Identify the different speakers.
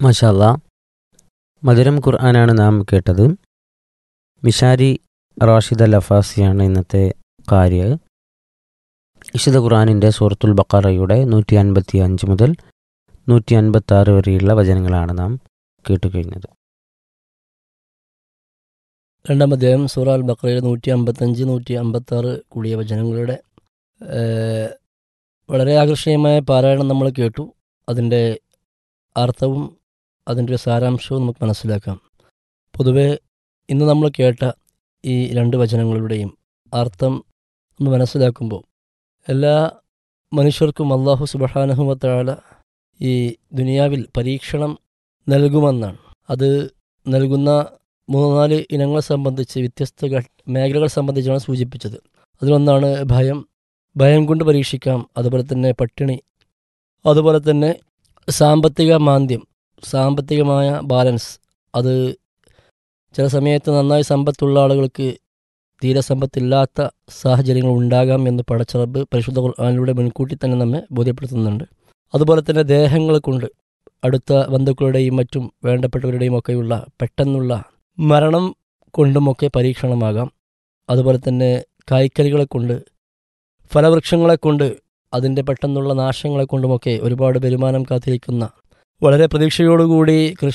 Speaker 1: മഷാല്ല മധുരം ഖുർആനാണ് നാം കേട്ടത് മിഷാരി റാഷിദ് അൽ അഫാസിയാണ് ഇന്നത്തെ കാര്യ വിശുദ്ധ ഖുർആാനിൻ്റെ സൂറത്തുൽ ബക്കറയുടെ നൂറ്റി അൻപത്തി അഞ്ച് മുതൽ നൂറ്റി അൻപത്തി ആറ് വരെയുള്ള വചനങ്ങളാണ് നാം കേട്ടുകഴിഞ്ഞത്
Speaker 2: രണ്ടാം അധ്യായം സൂറ അൽ ബക്രയുടെ നൂറ്റി അമ്പത്തഞ്ച് നൂറ്റി അമ്പത്തി ആറ് കൂടിയ വചനങ്ങളുടെ ഏഹ്, വളരെ ആകർഷണീയമായ പാരായണം നമ്മൾ കേട്ടു അതിൻ്റെ അർത്ഥവും അതിൻ്റെ ഒരു സാരാംശവും നമുക്ക് മനസ്സിലാക്കാം പൊതുവെ ഇന്ന് നമ്മൾ കേട്ട ഈ രണ്ട് വചനങ്ങളുടെയും അർത്ഥം നമ്മൾ മനസ്സിലാക്കുമ്പോൾ എല്ലാ മനുഷ്യർക്കും അള്ളാഹു സുബഹാനഹുമത്താല ഈ ദുനിയാവിൽ പരീക്ഷണം നൽകുമെന്നാണ് അത് നൽകുന്ന മൂന്ന് നാല് ഇനങ്ങളെ സംബന്ധിച്ച് വ്യത്യസ്ത ഘ- മേഖലകൾ സംബന്ധിച്ചാണ് സൂചിപ്പിച്ചത് അതിലൊന്നാണ് ഭയം ഭയം കൊണ്ട് പരീക്ഷിക്കാം അതുപോലെ തന്നെ പട്ടിണി അതുപോലെ തന്നെ സാമ്പത്തിക മാന്ദ്യം സാമ്പത്തികമായ ബാലൻസ് അത് ചില സമയത്ത് നന്നായി സമ്പത്തുള്ള ആളുകൾക്ക് തീരെ സമ്പത്തില്ലാത്ത സാഹചര്യങ്ങൾ ഉണ്ടാകാം എന്ന് പടച്ചറബ് പരിശുദ്ധ ഖുർആാനിലൂടെ മുൻകൂട്ടി തന്നെ നമ്മെ ബോധ്യപ്പെടുത്തുന്നുണ്ട് അതുപോലെ തന്നെ ദേഹങ്ങൾ കൊണ്ട് അടുത്ത ബന്ധുക്കളുടെയും മറ്റും വേണ്ടപ്പെട്ടവരുടെയും ഒക്കെയുള്ള പെട്ടെന്നുള്ള മരണം കൊണ്ടുമൊക്കെ പരീക്ഷണമാകാം അതുപോലെ തന്നെ കായ്ക്കറികളെ കൊണ്ട് ഫലവൃക്ഷങ്ങളെ കൊണ്ട് അതിൻ്റെ പെട്ടെന്നുള്ള നാശങ്ങളെ കൊണ്ടുമൊക്കെ ഒരുപാട് വരുമാനം കാത്തിരിക്കുന്ന വളരെ പ്രതീക്ഷയോടുകൂടി കൃഷി